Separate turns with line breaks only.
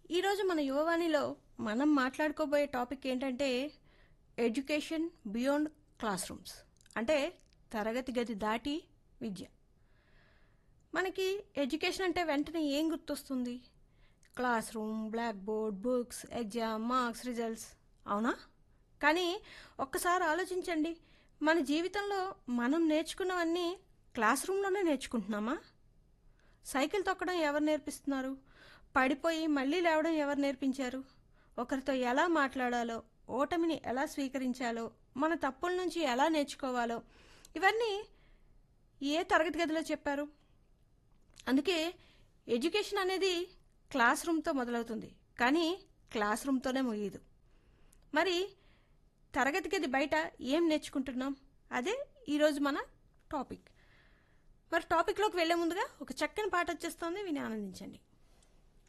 ఈరోజు మన యువవాణిలో మనం మాట్లాడుకోబోయే టాపిక్ ఏంటంటే ఎడ్యుకేషన్ బియాండ్ క్లాస్ రూమ్స్ అంటే తరగతి గది దాటి విద్య మనకి ఎడ్యుకేషన్ అంటే వెంటనే ఏం గుర్తొస్తుంది classroom blackboard books exam marks results అవునా కానీ ఒక్కసారి ఆలోచించండి మన జీవితంలో మనం నేర్చుకున్నవన్నీ క్లాస్ రూమ్లోనే నేర్చుకుంటున్నామా సైకిల్ తొక్కడం ఎవరు నేర్పిస్తున్నారు పడిపోయి మళ్ళీ లేవడం ఎవరు నేర్పించారు ఒకరితో ఎలా మాట్లాడాలో ఓటమిని ఎలా స్వీకరించాలో మన తప్పుల నుంచి ఎలా నేర్చుకోవాలో ఇవన్నీ ఏ తరగతి గదిలో చెప్పారు అందుకే ఎడ్యుకేషన్ అనేది క్లాస్ రూమ్తో మొదలవుతుంది కానీ క్లాస్ రూమ్తోనే ముగియదు మరి తరగతి గది బయట ఏం నేర్చుకుంటున్నాం అదే ఈరోజు మన టాపిక్ మరి టాపిక్లోకి వెళ్లే ముందుగా ఒక చక్కని పాట వచ్చేస్తుంది విని ఆనందించండి